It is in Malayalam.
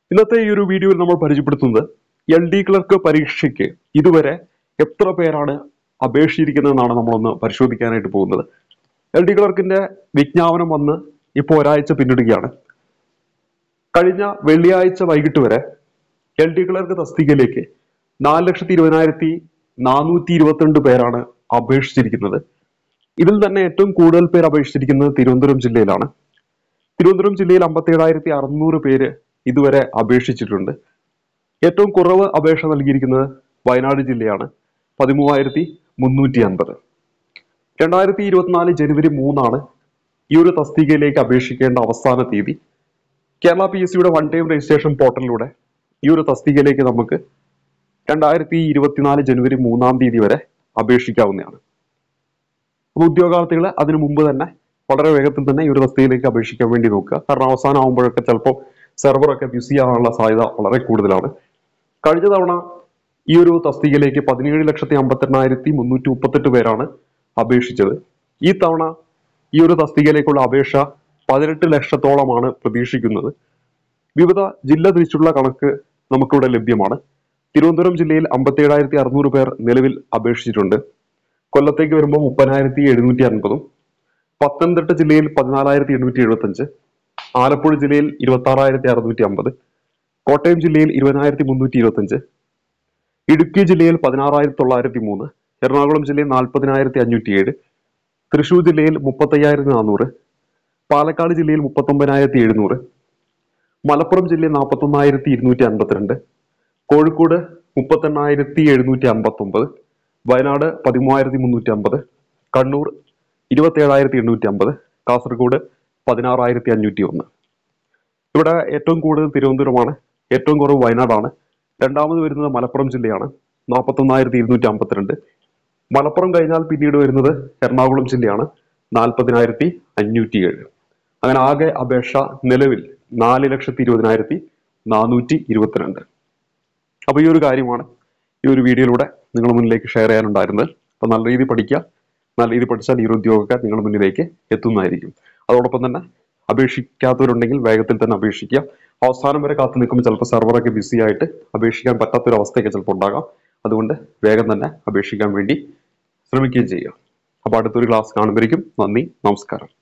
ഇന്നത്തെ ഈ ഒരു വീഡിയോയിൽ നമ്മൾ പരിചയപ്പെടുത്തുന്നത് എൽ ഡി ക്ലർക്ക് പരീക്ഷയ്ക്ക് ഇതുവരെ എത്ര പേരാണ് അപേക്ഷിച്ചിരിക്കുന്നതെന്നാണ് നമ്മളൊന്ന് പരിശോധിക്കാനായിട്ട് പോകുന്നത് എൽ ഡി ക്ലർക്കിന്റെ വിജ്ഞാപനം വന്ന് ഇപ്പോൾ ഒരാഴ്ച പിന്നിടുകയാണ് കഴിഞ്ഞ വെള്ളിയാഴ്ച വൈകിട്ട് വരെ എൽ ഡി ക്ലർക്ക് തസ്തികയിലേക്ക് നാല് ലക്ഷത്തി ഇരുപതിനായിരത്തി നാനൂറ്റി ഇരുപത്തിരണ്ട് പേരാണ് അപേക്ഷിച്ചിരിക്കുന്നത് ഇതിൽ തന്നെ ഏറ്റവും കൂടുതൽ പേർ അപേക്ഷിച്ചിരിക്കുന്നത് തിരുവനന്തപുരം ജില്ലയിലാണ് തിരുവനന്തപുരം ജില്ലയിൽ അമ്പത്തി ഏഴായിരത്തി അറുന്നൂറ് പേര് ഇതുവരെ അപേക്ഷിച്ചിട്ടുണ്ട് ഏറ്റവും കുറവ് അപേക്ഷ നൽകിയിരിക്കുന്നത് വയനാട് ജില്ലയാണ് പതിമൂവായിരത്തി മുന്നൂറ്റി അൻപത് രണ്ടായിരത്തി ഇരുപത്തിനാല് ജനുവരി മൂന്നാണ് ഈ ഒരു തസ്തികയിലേക്ക് അപേക്ഷിക്കേണ്ട അവസാന തീയതി കേരള പി എസ് സിയുടെ വൺ ടൈം രജിസ്ട്രേഷൻ പോർട്ടലിലൂടെ ഈ ഒരു തസ്തികയിലേക്ക് നമുക്ക് രണ്ടായിരത്തി ഇരുപത്തിനാല് ജനുവരി മൂന്നാം തീയതി വരെ അപേക്ഷിക്കാവുന്നതാണ് അപ്പോൾ ഉദ്യോഗാർത്ഥികൾ അതിനു മുമ്പ് തന്നെ വളരെ വേഗത്തിൽ തന്നെ ഈ ഒരു തസ്തികയിലേക്ക് അപേക്ഷിക്കാൻ വേണ്ടി നോക്കുക കാരണം അവസാനം ആകുമ്പോഴൊക്കെ ചിലപ്പോൾ സെർവറൊക്കെ ബിസി ആവാനുള്ള സാധ്യത വളരെ കൂടുതലാണ് കഴിഞ്ഞ തവണ ഈ ഒരു തസ്തികയിലേക്ക് പതിനേഴ് ലക്ഷത്തി അമ്പത്തെണ്ണായിരത്തി മുന്നൂറ്റി മുപ്പത്തെട്ട് പേരാണ് അപേക്ഷിച്ചത് ഈ തവണ ഈ ഒരു തസ്തികയിലേക്കുള്ള അപേക്ഷ പതിനെട്ട് ലക്ഷത്തോളമാണ് പ്രതീക്ഷിക്കുന്നത് വിവിധ ജില്ല തിരിച്ചുള്ള കണക്ക് നമുക്കിവിടെ ലഭ്യമാണ് തിരുവനന്തപുരം ജില്ലയിൽ അമ്പത്തി ഏഴായിരത്തി അറുന്നൂറ് പേർ നിലവിൽ അപേക്ഷിച്ചിട്ടുണ്ട് കൊല്ലത്തേക്ക് വരുമ്പോൾ മുപ്പതിനായിരത്തി എഴുന്നൂറ്റി അൻപതും പത്തനംതിട്ട ജില്ലയിൽ പതിനാലായിരത്തി എണ്ണൂറ്റി എഴുപത്തി അഞ്ച് ആലപ്പുഴ ജില്ലയിൽ ഇരുപത്തി ആറായിരത്തി അറുന്നൂറ്റി അമ്പത് കോട്ടയം ജില്ലയിൽ ഇരുപതിനായിരത്തി മുന്നൂറ്റി ഇരുപത്തി അഞ്ച് ഇടുക്കി ജില്ലയിൽ പതിനാറായിരത്തി തൊള്ളായിരത്തി മൂന്ന് എറണാകുളം ജില്ലയിൽ നാൽപ്പതിനായിരത്തി അഞ്ഞൂറ്റി ഏഴ് തൃശൂർ ജില്ലയിൽ മുപ്പത്തയ്യായിരത്തി നാനൂറ് പാലക്കാട് ജില്ലയിൽ മുപ്പത്തൊമ്പതിനായിരത്തി എഴുന്നൂറ് മലപ്പുറം ജില്ലയിൽ നാൽപ്പത്തൊന്നായിരത്തി ഇരുന്നൂറ്റി അൻപത്തിരണ്ട് കോഴിക്കോട് മുപ്പത്തെണ്ണായിരത്തി എഴുന്നൂറ്റി അമ്പത്തി ഒമ്പത് വയനാട് പതിമൂവായിരത്തി മുന്നൂറ്റി അമ്പത് കണ്ണൂർ ഇരുപത്തേഴായിരത്തി എണ്ണൂറ്റി അമ്പത് കാസർഗോഡ് പതിനാറായിരത്തി അഞ്ഞൂറ്റി ഒന്ന് ഇവിടെ ഏറ്റവും കൂടുതൽ തിരുവനന്തപുരമാണ് ഏറ്റവും കുറവ് വയനാടാണ് രണ്ടാമത് വരുന്നത് മലപ്പുറം ജില്ലയാണ് നാൽപ്പത്തൊന്നായിരത്തി ഇരുന്നൂറ്റി അമ്പത്തിരണ്ട് മലപ്പുറം കഴിഞ്ഞാൽ പിന്നീട് വരുന്നത് എറണാകുളം ജില്ലയാണ് നാൽപ്പതിനായിരത്തി അഞ്ഞൂറ്റി ഏഴ് അങ്ങനെ ആകെ അപേക്ഷ നിലവിൽ നാല് ലക്ഷത്തി ഇരുപതിനായിരത്തി നാനൂറ്റി ഇരുപത്തിരണ്ട് അപ്പൊ ഈ ഒരു കാര്യമാണ് ഈ ഒരു വീഡിയോയിലൂടെ നിങ്ങളുടെ മുന്നിലേക്ക് ഷെയർ ചെയ്യാനുണ്ടായിരുന്നത് അപ്പൊ നല്ല രീതിയിൽ പഠിക്കുക നല്ല രീതിയിൽ പഠിച്ചാൽ ഈ ഒരു ഉദ്യോഗമൊക്കെ നിങ്ങളുടെ മുന്നിലേക്ക് എത്തുന്നതായിരിക്കും അതോടൊപ്പം തന്നെ അപേക്ഷിക്കാത്തവരുണ്ടെങ്കിൽ വേഗത്തിൽ തന്നെ അപേക്ഷിക്കുക അവസാനം വരെ കാത്തു നിൽക്കുമ്പോൾ ചിലപ്പോൾ സെർവറൊക്കെ ബിസി ആയിട്ട് അപേക്ഷിക്കാൻ പറ്റാത്തൊരു അവസ്ഥയൊക്കെ ചിലപ്പോൾ ഉണ്ടാകാം അതുകൊണ്ട് വേഗം തന്നെ അപേക്ഷിക്കാൻ വേണ്ടി ശ്രമിക്കുകയും ചെയ്യുക അപ്പോൾ അടുത്തൊരു ക്ലാസ് കാണുമ്പോഴേക്കും നന്ദി നമസ്കാരം